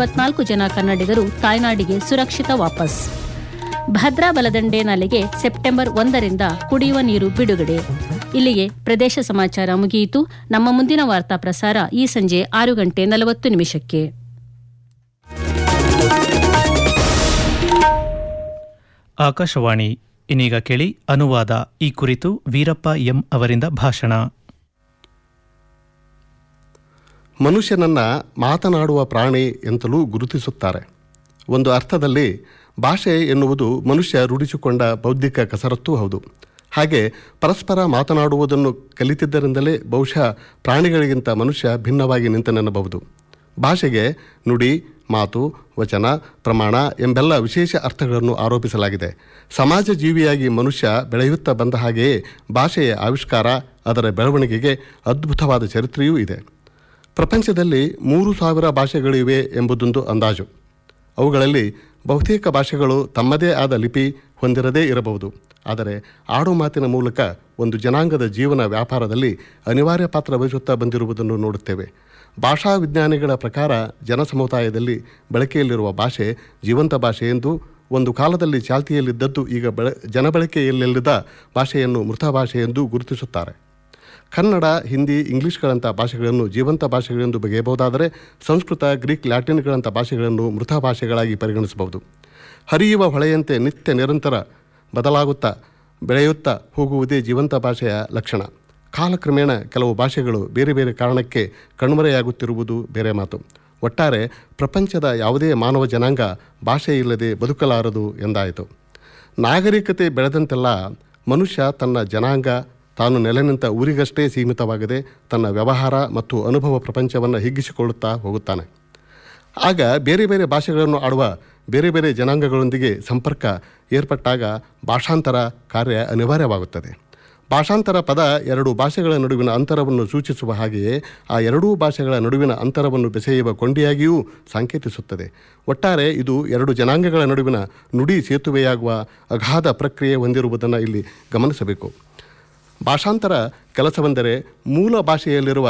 ಇಪ್ಪತ್ನಾಲ್ಕು ಜನ ಕನ್ನಡಿಗರು ತಾಯ್ನಾಡಿಗೆ ಸುರಕ್ಷಿತ ವಾಪಸ್ ಭದ್ರಾ ಬಲದಂಡೆ ನಾಲೆಗೆ ಸೆಪ್ಟೆಂಬರ್ ಒಂದರಿಂದ ಕುಡಿಯುವ ನೀರು ಬಿಡುಗಡೆ ಇಲ್ಲಿಗೆ ಪ್ರದೇಶ ಸಮಾಚಾರ ಮುಗಿಯಿತು ನಮ್ಮ ಮುಂದಿನ ವಾರ್ತಾ ಪ್ರಸಾರ ಈ ಸಂಜೆ ಆರು ಗಂಟೆ ನಲವತ್ತು ನಿಮಿಷಕ್ಕೆ ಆಕಾಶವಾಣಿ ಇನ್ನೀಗ ಕೇಳಿ ಅನುವಾದ ಈ ಕುರಿತು ವೀರಪ್ಪ ಎಂ ಅವರಿಂದ ಭಾಷಣ ಮನುಷ್ಯನನ್ನ ಮಾತನಾಡುವ ಪ್ರಾಣಿ ಎಂತಲೂ ಗುರುತಿಸುತ್ತಾರೆ ಒಂದು ಅರ್ಥದಲ್ಲಿ ಭಾಷೆ ಎನ್ನುವುದು ಮನುಷ್ಯ ರೂಢಿಸಿಕೊಂಡ ಬೌದ್ಧಿಕ ಕಸರತ್ತೂ ಹೌದು ಹಾಗೆ ಪರಸ್ಪರ ಮಾತನಾಡುವುದನ್ನು ಕಲಿತಿದ್ದರಿಂದಲೇ ಬಹುಶಃ ಪ್ರಾಣಿಗಳಿಗಿಂತ ಮನುಷ್ಯ ಭಿನ್ನವಾಗಿ ನಿಂತನೆನ್ನಬಹುದು ಭಾಷೆಗೆ ನುಡಿ ಮಾತು ವಚನ ಪ್ರಮಾಣ ಎಂಬೆಲ್ಲ ವಿಶೇಷ ಅರ್ಥಗಳನ್ನು ಆರೋಪಿಸಲಾಗಿದೆ ಸಮಾಜ ಜೀವಿಯಾಗಿ ಮನುಷ್ಯ ಬೆಳೆಯುತ್ತಾ ಬಂದ ಹಾಗೆಯೇ ಭಾಷೆಯ ಆವಿಷ್ಕಾರ ಅದರ ಬೆಳವಣಿಗೆಗೆ ಅದ್ಭುತವಾದ ಚರಿತ್ರೆಯೂ ಇದೆ ಪ್ರಪಂಚದಲ್ಲಿ ಮೂರು ಸಾವಿರ ಭಾಷೆಗಳಿವೆ ಎಂಬುದೊಂದು ಅಂದಾಜು ಅವುಗಳಲ್ಲಿ ಬಹುತೇಕ ಭಾಷೆಗಳು ತಮ್ಮದೇ ಆದ ಲಿಪಿ ಹೊಂದಿರದೇ ಇರಬಹುದು ಆದರೆ ಆಡು ಮಾತಿನ ಮೂಲಕ ಒಂದು ಜನಾಂಗದ ಜೀವನ ವ್ಯಾಪಾರದಲ್ಲಿ ಅನಿವಾರ್ಯ ಪಾತ್ರ ವಹಿಸುತ್ತಾ ಬಂದಿರುವುದನ್ನು ನೋಡುತ್ತೇವೆ ಭಾಷಾ ವಿಜ್ಞಾನಿಗಳ ಪ್ರಕಾರ ಜನಸಮುದಾಯದಲ್ಲಿ ಬಳಕೆಯಲ್ಲಿರುವ ಭಾಷೆ ಜೀವಂತ ಭಾಷೆ ಎಂದು ಒಂದು ಕಾಲದಲ್ಲಿ ಚಾಲ್ತಿಯಲ್ಲಿದ್ದದ್ದು ಈಗ ಬಳ ಜನಬಳಕೆಯಲ್ಲಿಲ್ಲದ ಭಾಷೆಯನ್ನು ಮೃತ ಭಾಷೆ ಎಂದು ಗುರುತಿಸುತ್ತಾರೆ ಕನ್ನಡ ಹಿಂದಿ ಇಂಗ್ಲಿಷ್ಗಳಂಥ ಭಾಷೆಗಳನ್ನು ಜೀವಂತ ಭಾಷೆಗಳೆಂದು ಬಗೆಯಬಹುದಾದರೆ ಸಂಸ್ಕೃತ ಗ್ರೀಕ್ ಲ್ಯಾಟಿನ್ಗಳಂಥ ಭಾಷೆಗಳನ್ನು ಮೃತ ಭಾಷೆಗಳಾಗಿ ಪರಿಗಣಿಸಬಹುದು ಹರಿಯುವ ಹೊಳೆಯಂತೆ ನಿತ್ಯ ನಿರಂತರ ಬದಲಾಗುತ್ತಾ ಬೆಳೆಯುತ್ತಾ ಹೋಗುವುದೇ ಜೀವಂತ ಭಾಷೆಯ ಲಕ್ಷಣ ಕಾಲಕ್ರಮೇಣ ಕೆಲವು ಭಾಷೆಗಳು ಬೇರೆ ಬೇರೆ ಕಾರಣಕ್ಕೆ ಕಣ್ಮರೆಯಾಗುತ್ತಿರುವುದು ಬೇರೆ ಮಾತು ಒಟ್ಟಾರೆ ಪ್ರಪಂಚದ ಯಾವುದೇ ಮಾನವ ಜನಾಂಗ ಭಾಷೆ ಇಲ್ಲದೆ ಬದುಕಲಾರದು ಎಂದಾಯಿತು ನಾಗರಿಕತೆ ಬೆಳೆದಂತೆಲ್ಲ ಮನುಷ್ಯ ತನ್ನ ಜನಾಂಗ ತಾನು ನೆಲೆ ನಿಂತ ಊರಿಗಷ್ಟೇ ಸೀಮಿತವಾಗದೆ ತನ್ನ ವ್ಯವಹಾರ ಮತ್ತು ಅನುಭವ ಪ್ರಪಂಚವನ್ನು ಹಿಗ್ಗಿಸಿಕೊಳ್ಳುತ್ತಾ ಹೋಗುತ್ತಾನೆ ಆಗ ಬೇರೆ ಬೇರೆ ಭಾಷೆಗಳನ್ನು ಆಡುವ ಬೇರೆ ಬೇರೆ ಜನಾಂಗಗಳೊಂದಿಗೆ ಸಂಪರ್ಕ ಏರ್ಪಟ್ಟಾಗ ಭಾಷಾಂತರ ಕಾರ್ಯ ಅನಿವಾರ್ಯವಾಗುತ್ತದೆ ಭಾಷಾಂತರ ಪದ ಎರಡು ಭಾಷೆಗಳ ನಡುವಿನ ಅಂತರವನ್ನು ಸೂಚಿಸುವ ಹಾಗೆಯೇ ಆ ಎರಡೂ ಭಾಷೆಗಳ ನಡುವಿನ ಅಂತರವನ್ನು ಬೆಸೆಯುವ ಕೊಂಡಿಯಾಗಿಯೂ ಸಂಕೇತಿಸುತ್ತದೆ ಒಟ್ಟಾರೆ ಇದು ಎರಡು ಜನಾಂಗಗಳ ನಡುವಿನ ನುಡಿ ಸೇತುವೆಯಾಗುವ ಅಗಾಧ ಪ್ರಕ್ರಿಯೆ ಹೊಂದಿರುವುದನ್ನು ಇಲ್ಲಿ ಗಮನಿಸಬೇಕು ಭಾಷಾಂತರ ಕೆಲಸವೆಂದರೆ ಮೂಲ ಭಾಷೆಯಲ್ಲಿರುವ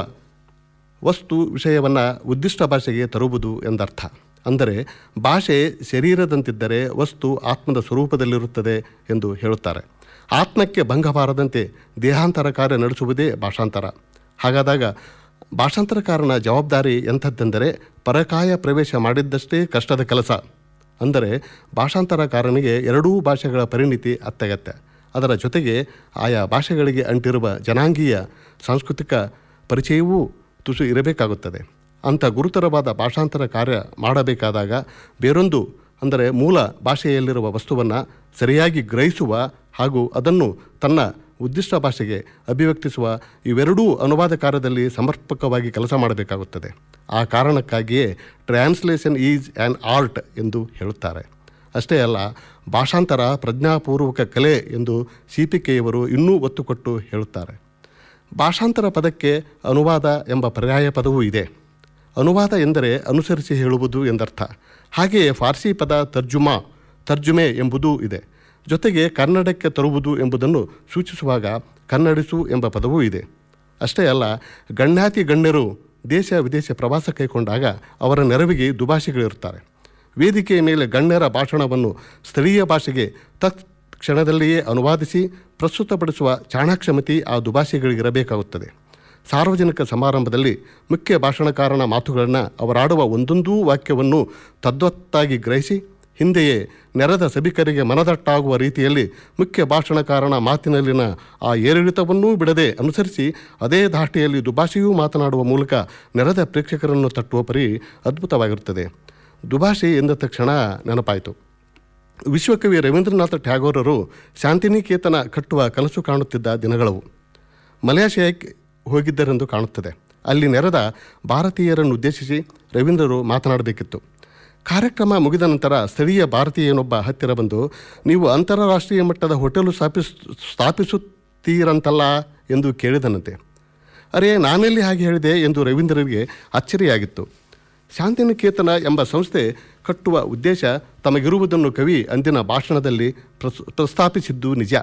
ವಸ್ತು ವಿಷಯವನ್ನು ಉದ್ದಿಷ್ಟ ಭಾಷೆಗೆ ತರುವುದು ಎಂದರ್ಥ ಅಂದರೆ ಭಾಷೆ ಶರೀರದಂತಿದ್ದರೆ ವಸ್ತು ಆತ್ಮದ ಸ್ವರೂಪದಲ್ಲಿರುತ್ತದೆ ಎಂದು ಹೇಳುತ್ತಾರೆ ಆತ್ಮಕ್ಕೆ ಭಂಗ ಬಾರದಂತೆ ದೇಹಾಂತರ ಕಾರ್ಯ ನಡೆಸುವುದೇ ಭಾಷಾಂತರ ಹಾಗಾದಾಗ ಭಾಷಾಂತರಕಾರನ ಜವಾಬ್ದಾರಿ ಎಂಥದ್ದೆಂದರೆ ಪರಕಾಯ ಪ್ರವೇಶ ಮಾಡಿದ್ದಷ್ಟೇ ಕಷ್ಟದ ಕೆಲಸ ಅಂದರೆ ಭಾಷಾಂತರಕಾರನಿಗೆ ಎರಡೂ ಭಾಷೆಗಳ ಪರಿಣಿತಿ ಅತ್ಯಗತ್ಯ ಅದರ ಜೊತೆಗೆ ಆಯಾ ಭಾಷೆಗಳಿಗೆ ಅಂಟಿರುವ ಜನಾಂಗೀಯ ಸಾಂಸ್ಕೃತಿಕ ಪರಿಚಯವೂ ತುಸು ಇರಬೇಕಾಗುತ್ತದೆ ಅಂಥ ಗುರುತರವಾದ ಭಾಷಾಂತರ ಕಾರ್ಯ ಮಾಡಬೇಕಾದಾಗ ಬೇರೊಂದು ಅಂದರೆ ಮೂಲ ಭಾಷೆಯಲ್ಲಿರುವ ವಸ್ತುವನ್ನು ಸರಿಯಾಗಿ ಗ್ರಹಿಸುವ ಹಾಗೂ ಅದನ್ನು ತನ್ನ ಉದ್ದಿಷ್ಟ ಭಾಷೆಗೆ ಅಭಿವ್ಯಕ್ತಿಸುವ ಇವೆರಡೂ ಅನುವಾದ ಕಾರ್ಯದಲ್ಲಿ ಸಮರ್ಪಕವಾಗಿ ಕೆಲಸ ಮಾಡಬೇಕಾಗುತ್ತದೆ ಆ ಕಾರಣಕ್ಕಾಗಿಯೇ ಟ್ರಾನ್ಸ್ಲೇಷನ್ ಈಸ್ ಆ್ಯನ್ ಆರ್ಟ್ ಎಂದು ಹೇಳುತ್ತಾರೆ ಅಷ್ಟೇ ಅಲ್ಲ ಭಾಷಾಂತರ ಪ್ರಜ್ಞಾಪೂರ್ವಕ ಕಲೆ ಎಂದು ಸಿಪಿಕೆಯವರು ಇನ್ನೂ ಒತ್ತು ಕೊಟ್ಟು ಹೇಳುತ್ತಾರೆ ಭಾಷಾಂತರ ಪದಕ್ಕೆ ಅನುವಾದ ಎಂಬ ಪರ್ಯಾಯ ಪದವೂ ಇದೆ ಅನುವಾದ ಎಂದರೆ ಅನುಸರಿಸಿ ಹೇಳುವುದು ಎಂದರ್ಥ ಹಾಗೆಯೇ ಫಾರ್ಸಿ ಪದ ತರ್ಜುಮಾ ತರ್ಜುಮೆ ಎಂಬುದೂ ಇದೆ ಜೊತೆಗೆ ಕನ್ನಡಕ್ಕೆ ತರುವುದು ಎಂಬುದನ್ನು ಸೂಚಿಸುವಾಗ ಕನ್ನಡಿಸು ಎಂಬ ಪದವೂ ಇದೆ ಅಷ್ಟೇ ಅಲ್ಲ ಗಣ್ಯಾತಿ ಗಣ್ಯರು ದೇಶ ವಿದೇಶ ಪ್ರವಾಸ ಕೈಗೊಂಡಾಗ ಅವರ ನೆರವಿಗೆ ದುಭಾಷಿಗಳಿರುತ್ತಾರೆ ವೇದಿಕೆಯ ಮೇಲೆ ಗಣ್ಯರ ಭಾಷಣವನ್ನು ಸ್ಥಳೀಯ ಭಾಷೆಗೆ ತತ್ ಕ್ಷಣದಲ್ಲಿಯೇ ಅನುವಾದಿಸಿ ಪ್ರಸ್ತುತಪಡಿಸುವ ಚಾಣಾಕ್ಷಮತಿ ಆ ದುಭಾಷಿಗಳಿಗಿರಬೇಕಾಗುತ್ತದೆ ಸಾರ್ವಜನಿಕ ಸಮಾರಂಭದಲ್ಲಿ ಮುಖ್ಯ ಭಾಷಣಕಾರನ ಮಾತುಗಳನ್ನು ಅವರಾಡುವ ಒಂದೊಂದೂ ವಾಕ್ಯವನ್ನು ತದ್ವತ್ತಾಗಿ ಗ್ರಹಿಸಿ ಹಿಂದೆಯೇ ನೆರೆದ ಸಭಿಕರಿಗೆ ಮನದಟ್ಟಾಗುವ ರೀತಿಯಲ್ಲಿ ಮುಖ್ಯ ಭಾಷಣಕಾರನ ಮಾತಿನಲ್ಲಿನ ಆ ಏರಿಳಿತವನ್ನೂ ಬಿಡದೆ ಅನುಸರಿಸಿ ಅದೇ ಧಾಟಿಯಲ್ಲಿ ದುಭಾಷೆಯೂ ಮಾತನಾಡುವ ಮೂಲಕ ನೆರೆದ ಪ್ರೇಕ್ಷಕರನ್ನು ತಟ್ಟುವ ಪರಿ ಅದ್ಭುತವಾಗಿರುತ್ತದೆ ದುಭಾಷೆ ಎಂದ ತಕ್ಷಣ ನೆನಪಾಯಿತು ವಿಶ್ವಕವಿ ರವೀಂದ್ರನಾಥ ಟ್ಯಾಗೋರರು ಶಾಂತಿನಿಕೇತನ ಕಟ್ಟುವ ಕನಸು ಕಾಣುತ್ತಿದ್ದ ದಿನಗಳವು ಮಲೇಷಿಯಾಕ್ಕೆ ಹೋಗಿದ್ದರೆಂದು ಕಾಣುತ್ತದೆ ಅಲ್ಲಿ ನೆರೆದ ಭಾರತೀಯರನ್ನು ಉದ್ದೇಶಿಸಿ ರವೀಂದ್ರರು ಮಾತನಾಡಬೇಕಿತ್ತು ಕಾರ್ಯಕ್ರಮ ಮುಗಿದ ನಂತರ ಸ್ಥಳೀಯ ಭಾರತೀಯನೊಬ್ಬ ಹತ್ತಿರ ಬಂದು ನೀವು ಅಂತಾರಾಷ್ಟ್ರೀಯ ಮಟ್ಟದ ಹೋಟೆಲು ಸ್ಥಾಪಿಸ್ ಸ್ಥಾಪಿಸುತ್ತೀರಂತಲ್ಲ ಎಂದು ಕೇಳಿದನಂತೆ ಅರೆ ನಾನೆಲ್ಲಿ ಹಾಗೆ ಹೇಳಿದೆ ಎಂದು ರವೀಂದ್ರರಿಗೆ ಅಚ್ಚರಿಯಾಗಿತ್ತು ಶಾಂತಿನಿಕೇತನ ಎಂಬ ಸಂಸ್ಥೆ ಕಟ್ಟುವ ಉದ್ದೇಶ ತಮಗಿರುವುದನ್ನು ಕವಿ ಅಂದಿನ ಭಾಷಣದಲ್ಲಿ ಪ್ರಸ್ ಪ್ರಸ್ತಾಪಿಸಿದ್ದು ನಿಜ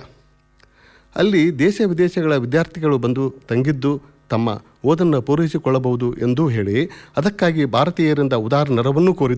ಅಲ್ಲಿ ದೇಶ ವಿದೇಶಗಳ ವಿದ್ಯಾರ್ಥಿಗಳು ಬಂದು ತಂಗಿದ್ದು ತಮ್ಮ ಓದನ್ನು ಪೂರೈಸಿಕೊಳ್ಳಬಹುದು ಎಂದೂ ಹೇಳಿ ಅದಕ್ಕಾಗಿ ಭಾರತೀಯರಿಂದ ಉದಾರ ನೆರವನ್ನೂ ಕೋರಿದ್ದು